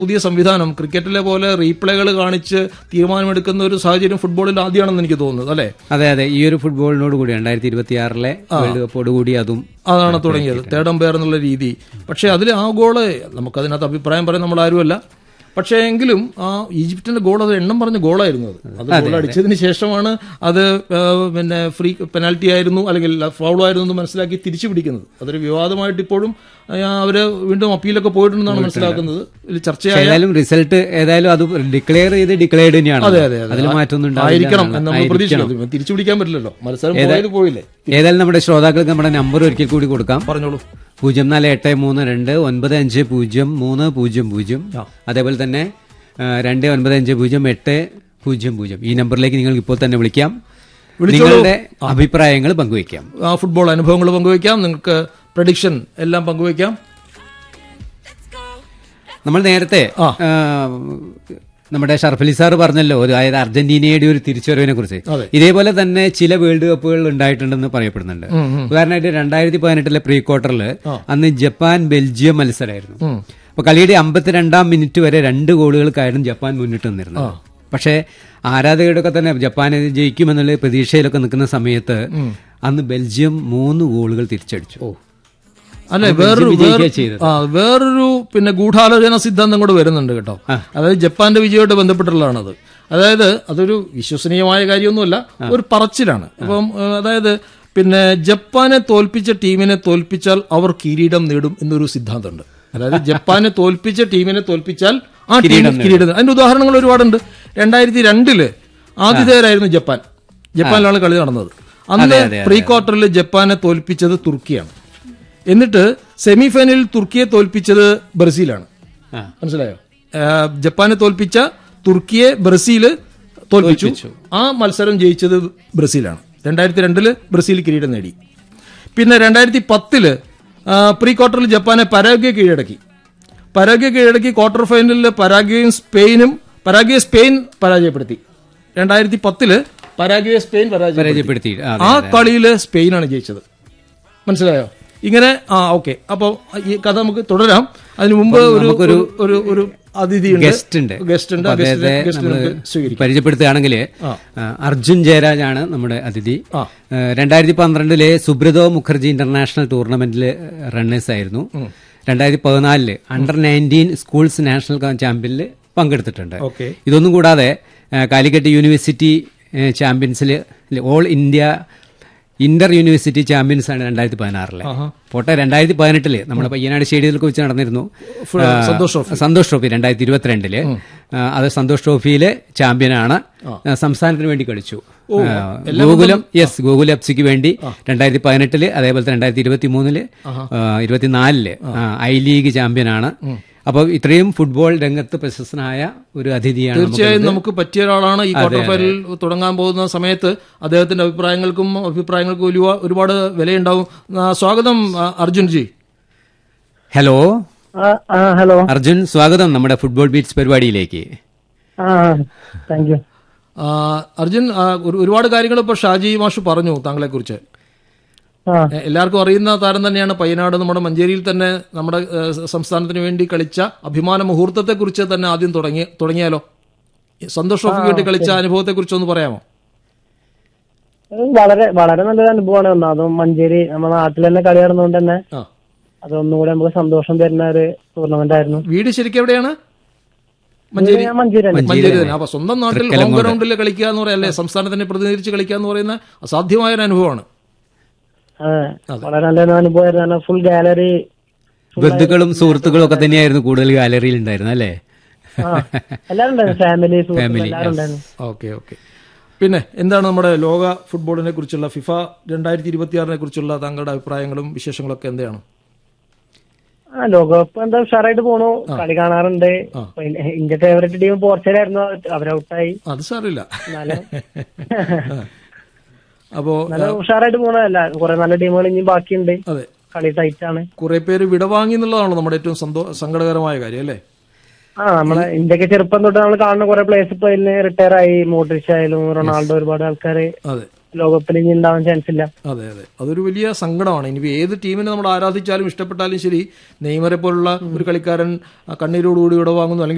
പുതിയ സംവിധാനം ക്രിക്കറ്റിലെ പോലെ റീപ്ലേകൾ കാണിച്ച് തീരുമാനമെടുക്കുന്ന ഒരു സാഹചര്യം ഫുട്ബോളിൽ ആദ്യമാണെന്ന് എനിക്ക് തോന്നുന്നത് അല്ലേ അതെ അതെ ഈ ഒരു ഫുട്ബോളിനോട് കൂടി രണ്ടായിരത്തി ഇരുപത്തി ആറിലെ വേൾഡ് കപ്പോട് കൂടി അതും അതാണ് തുടങ്ങിയത് തേർഡ് അമ്പയർ എന്നുള്ള രീതി പക്ഷേ അതിൽ ആ ഗോള് നമുക്കതിനകത്ത് അഭിപ്രായം പറയാൻ നമ്മൾ ആരുമല്ല പക്ഷേ എങ്കിലും ആ ഈജിപ്തിന്റെ ഗോൾ അത് എണ്ണം പറഞ്ഞ ഗോളായിരുന്നു അത് അത് ഗോൾ അടിച്ചതിന് ശേഷമാണ് അത് ആ, പിന്നെ ഫ്രീ പെനാൽറ്റി ആയിരുന്നു അല്ലെങ്കിൽ ഫൗൾ ആയിരുന്നു എന്ന് മനസ്സിലാക്കി തിരിച്ചു പിടിക്കുന്നത് അതൊരു വിവാദമായിട്ട് ഇപ്പോഴും ആ, അവര് വീണ്ടും അപ്പീലൊക്കെ പോയിട്ടുണ്ടെന്നാണ് മനസ്സിലാക്കുന്നത് ഇതിൽ ചർച്ചയായ ഏതായാലും റിസൾട്ട് ഏതായാലും അത് ഡിക്ലെയർ ചെയ്ത് ഡിക്ലെയർഡ് തന്നെയാണ് അതെ അതെ അതെ അതിൽ മാറ്റമൊന്നും ഉണ്ടാവില്ല ആയിരിക്കണം എന്ന് നമ്മൾ ആയിരിക്കണം. പ്രതീക്ഷിക്കുന്നു തിരിച്ചു പിടിക്കാൻ പറ്റില്ലല്ലോ മത്സരം പോയത് പോയില്ലേ ഏതായാലും നമ്മുടെ ശ്രോതാക്കൾക്ക് നമ്മുടെ നമ്പർ ഒരിക്കൽ കൂടി കൊടുക്കാം പറഞ്ഞോളൂ പൂജ്യം നാല് എട്ട് മൂന്ന് രണ്ട് ഒൻപത് അഞ്ച് പൂജ്യം മൂന്ന് പൂജ്യം പൂജ്യം അതേപോലെ തന്നെ ആ, രണ്ട് ഒൻപത് അഞ്ച് പൂജ്യം എട്ട് പൂജ്യം പൂജ്യം ഈ നമ്പറിലേക്ക് നിങ്ങൾക്ക് ഇപ്പോൾ തന്നെ വിളിക്കാം നിങ്ങളുടെ അഭിപ്രായങ്ങൾ പങ്കുവയ്ക്കാം ആ ഫുട്ബോൾ അനുഭവങ്ങൾ പങ്കുവയ്ക്കാം നിങ്ങൾക്ക് പ്രഡിക്ഷൻ എല്ലാം പങ്കുവയ്ക്കാം നമ്മൾ നേരത്തെ ആ. ആ, നമ്മുടെ ഷർഫലി സാർ പറഞ്ഞല്ലോ ഒരു അതായത് അർജന്റീനയുടെ ഒരു തിരിച്ചുവരവിനെ കുറിച്ച് അതെ. ഇതേപോലെ തന്നെ ചില വേൾഡ് കപ്പുകൾ ഉണ്ടായിട്ടുണ്ടെന്ന് പറയപ്പെടുന്നുണ്ട് ഉദാഹരണമായിട്ട് രണ്ടായിരത്തി പതിനെട്ടിലെ പ്രീ ക്വാർട്ടറിൽ അന്ന് ജപ്പാൻ ബെൽജിയം മത്സരമായിരുന്നു ഉം. അപ്പൊ കളിയുടെ അമ്പത്തിരണ്ടാം മിനിറ്റ് വരെ രണ്ട് ഗോളുകൾക്കായിരുന്നു ജപ്പാൻ മുന്നിട്ട് നിന്നിരുന്നത് പക്ഷേ ആരാധകരുടെയൊക്കെ തന്നെ ജപ്പാൻ ഇത് ജയിക്കുമെന്നുള്ള പ്രതീക്ഷയിലൊക്കെ നിൽക്കുന്ന സമയത്ത് അന്ന് ബെൽജിയം മൂന്ന് ഗോളുകൾ തിരിച്ചടിച്ചു അല്ലെ അത് വേറൊരു ബെൽജിയം വേറെ- വിജയിക്കുകയാ ചെയ്തത്. ആ വേറൊരു പിന്നെ ഗൂഢാലോചന സിദ്ധാന്തം കൂടെ വരുന്നുണ്ട് കേട്ടോ അതായത് ജപ്പാന്റെ വിജയമായിട്ട് ബന്ധപ്പെട്ടുള്ളതാണത് അതായത് അതൊരു വിശ്വസനീയമായ കാര്യമൊന്നുമല്ല ഒരു പറച്ചിലാണ് അപ്പം ഏ, അതായത് പിന്നെ ജപ്പാനെ തോൽപ്പിച്ച ടീമിനെ തോൽപ്പിച്ചാൽ അവർ കിരീടം നേടും എന്നൊരു സിദ്ധാന്തമുണ്ട് അതായത് ജപ്പാനെ തോൽപ്പിച്ച ടീമിനെ തോൽപ്പിച്ചാൽ ആ ടീം കിരീടം നേടും. അതിന്റെ ഉദാഹരണങ്ങൾ ഒരുപാടുണ്ട് രണ്ടായിരത്തി രണ്ടില് ആതിഥേയരായിരുന്നു ജപ്പാൻ ജപ്പാനിലാണ് കളി നടന്നത് അന്ന് പ്രീ ക്വാർട്ടറിൽ ജപ്പാനെ തോൽപ്പിച്ചത് തുർക്കിയാണ് എന്നിട്ട് സെമി ഫൈനലിൽ തുർക്കിയെ തോൽപ്പിച്ചത് ബ്രസീലാണ് ആ. മനസ്സിലായോ ആ, ജപ്പാനെ തോൽപ്പിച്ച തുർക്കിയെ ബ്രസീൽ തോൽപ്പിച്ചു ആ മത്സരം ജയിച്ചത് ബ്രസീലാണ് രണ്ടായിരത്തി രണ്ടില് ബ്രസീൽ കിരീടം നേടി പിന്നെ രണ്ടായിരത്തി പത്തില് പ്രീ ക്വാർട്ടറിൽ ജപ്പാനെ പരാഗ്വെ കീഴടക്കി പരാഗ്വെ കീഴടക്കി ക്വാർട്ടർ ഫൈനലിൽ പരാഗ്വയും സ്പെയിനും പരാഗ്വെ സ്പെയിൻ പരാജയപ്പെടുത്തി രണ്ടായിരത്തി പത്തില് പരാഗ്വെ സ്പെയിൻ പരാജയപ്പെടുത്തി പരാജയപ്പെടുത്തി ആ, ആ കളിയില് സ്പെയിനാണ് ജയിച്ചത് മനസ്സിലായോ ഇങ്ങനെ ആ ഓക്കെ അപ്പൊ ഈ കഥ നമുക്ക് തുടരാം അതിനു മുമ്പ് ഒരു ഒരു ഒരു ഒരു അതിഥി ഗസ്റ്റ് ഉണ്ട് ഗസ്റ്റ് ഉണ്ട് അപ്പൊ ആ ഗസ്റ്റിനെ- അദ്ദേഹത്തെ ഗസ്റ്റിനെ നമ്മള് നമുക്ക് സ്വീകരിക്കാം പരിചയപ്പെടുത്തുകയാണെങ്കിൽ അർജുൻ ജയരാജാണ് നമ്മുടെ അതിഥി ആ. രണ്ടായിരത്തി പന്ത്രണ്ടിലെ സുബ്രതോ മുഖർജി ഇന്റർനാഷണൽ ടൂർണമെന്റിൽ റണ്ണേഴ്സ് ആയിരുന്നു രണ്ടായിരത്തി പതിനാലില് അണ്ടർ നയൻറ്റീൻ സ്കൂൾസ് നാഷണൽ ചാമ്പ്യനിൽ പങ്കെടുത്തിട്ടുണ്ട് ഓക്കെ ഇതൊന്നും കൂടാതെ ആ, കാലിക്കറ്റ് യൂണിവേഴ്സിറ്റി ചാമ്പ്യൻസിൽ all India inter university champions ആണ് രണ്ടായിരത്തി പതിനാറിലെ പോട്ടെ രണ്ടായിരത്തി പതിനെട്ടില് നമ്മുടെ പയ്യനാട് സ്റ്റേഡിയത്തിലൊക്കെ വെച്ച് നടന്നിരുന്നു ആ, സന്തോഷ് ട്രോഫി. സന്തോഷ് ട്രോഫി രണ്ടായിരത്തി ഇരുപത്തിരണ്ടില് ആ, അത് സന്തോഷ് ട്രോഫിയിലെ ചാമ്പ്യനാണ് ആ, സംസ്ഥാനത്തിന് വേണ്ടി കളിച്ചു ആ, ഗോകുലം യെസ് ഗോകുലം എഫ്സിക്ക് വേണ്ടി രണ്ടായിരത്തി പതിനെട്ടില് അതേപോലെ തന്നെ രണ്ടായിരത്തി ഇരുപത്തി മൂന്നില് ഇരുപത്തിനാലില് ഐ ലീഗ് ചാമ്പ്യനാണ് അപ്പോൾ ഇത്രയും ഫുട്ബോൾ രംഗത്ത് പ്രശസ്തനായ ഒരു അതിഥിയാണ് നമുക്ക് തീർച്ചയായും നമുക്ക് പറ്റിയ ഒരാളാണ് ഈ ക്വാർട്ടർ ഫൈനൽ തുടങ്ങാൻ പോകുന്ന സമയത്ത് അദ്ദേഹത്തിന്റെ അഭിപ്രായങ്ങൾക്കും അഭിപ്രായങ്ങൾക്കും ഒരുപാ- ഒരുപാട് വിലയുണ്ടാവും ആ, സ്വാഗതം ആ, അർജുൻ ജി ഹലോ ആ ആ ഹലോ അർജുൻ സ്വാഗതം നമ്മുടെ ഫുട്ബോൾ ബീറ്റ്സ് പരിപാടിയിലേക്ക് ആ താങ്ക് യു ആ, അർജുൻ ആ, ഒരു- ഒരുപാട് കാര്യങ്ങൾ ഇപ്പോൾ ഷാജി മാഷ് പറഞ്ഞു താങ്കളെ കുറിച്ച് ആ എല്ലാവർക്കും അറിയുന്ന താരം തന്നെയാണ് പയ്യനാട് നമ്മുടെ മഞ്ചേരിയിൽ തന്നെ നമ്മുടെ ഏ, സംസ്ഥാനത്തിന് വേണ്ടി കളിച്ച അഭിമാന മുഹൂർത്തത്തെ കുറിച്ച് തന്നെ ആദ്യം തുടങ്ങി തുടങ്ങിയാലോ സന്തോഷ് ട്രോഫിക്ക് വേണ്ടി കളിച്ച അനുഭവത്തെ കുറിച്ച് ഒന്ന് പറയാമോ ഇത് വളരെ വളരെ നല്ലൊരു അനുഭവമാണ് ഒന്ന് അതും മഞ്ചേരി നമ്മുടെ നാട്ടിൽ തന്നെ കളി നടന്നുകൊണ്ട് തന്നെ ആ അത് ഒന്നുകൂടെ നമുക്ക് സന്തോഷം തരുന്ന ഒരു ടൂർണമെന്റ് ആയിരുന്നു വീട് ശരിക്കും എവിടെയാണ് മഞ്ചേരി ഞാൻ മഞ്ചേരി തന്നെ മഞ്ചേരി തന്നെ അപ്പൊ സ്വന്തം നാട്ടിൽ ഹോം ഗ്രൗണ്ടിൽ കളിക്കുക എന്ന് പറയല്ലേ സംസ്ഥാനത്തിനെ പ്രതിനിധീകരിച്ച് കളിക്കുക എന്ന് പറയുന്ന അസാധ്യമായ ഒരു അനുഭവമാണ് ആ, വളരെ നല്ലൊരു അനുഭവമായിരുന്നു ഫുൾ ഗാലറി ബന്ധുക്കളും സുഹൃത്തുക്കളും ഒക്കെ തന്നെയായിരുന്നു കൂടുതൽ ഗാലറിയിൽ ഉണ്ടായിരുന്നത് അല്ലേ ആ എല്ലാരും ഉണ്ടായിരുന്നു ഫാമിലി സുഹൃത്തുക്കൾ എല്ലാവരും ഉണ്ടായിരുന്നു ഓക്കെ ഓക്കെ പിന്നെ എന്താണ് നമ്മുടെ ലോക ഫുട്ബോളിനെ കുറിച്ചുള്ള ഫിഫ രണ്ടായിരത്തി ഇരുപത്തിയാറിനെ കുറിച്ചുള്ള താങ്കളുടെ അഭിപ്രായങ്ങളും വിശേഷങ്ങളൊക്കെ എന്താണ് ആ ലോകകപ്പ് എന്താ ഉഷാറായിട്ട് പോണു കളി കാണാറുണ്ട് ഇപ്പൊ ഇന്ത്യ ഫേവറേറ്റ് ടീം പോർച്ചുഗലായിരുന്നു അവരൗട്ടായി അത് സാറില്ല എന്നാലും അപ്പോ നല്ല ഉഷാറായിട്ട് പോണതല്ല കുറെ നല്ല ടീമുകൾ ഇനി ബാക്കിയുണ്ട് അതെ കളി ടൈറ്റ് ആണ് കുറെ പേര് വിടവാങ്ങി എന്നുള്ളതാണല്ലോ നമ്മുടെ ഏറ്റവും സന്തോ സങ്കടകരമായ കാര്യം അല്ലേ ആ നമ്മളെ ഇന്ത്യക്ക് ചെറുപ്പം തൊട്ട് നമ്മൾ കാണുന്ന കുറെ പ്ലേയേഴ്സ് ഇപ്പൊ അതിന് റിട്ടയർ ആയി മോഡ്രിച്ച് ആയാലും റൊണാൾഡോ ഒരുപാട് ആൾക്കാര് അതെ ലോകകപ്പിൽ ഇനി ഉണ്ടാവാൻ ചാൻസ് ഇല്ല അതെ അതെ അതൊരു വലിയ സങ്കടമാണ് ഇനി ഏത് ടീമിനെ നമ്മൾ ആരാധിച്ചാലും ഇഷ്ടപ്പെട്ടാലും ശരി നെയ്മറെ പോലുള്ള ഒരു കളിക്കാരൻ ആ, കണ്ണീരോടുകൂടി വിടവാങ്ങുന്നു അല്ലെങ്കിൽ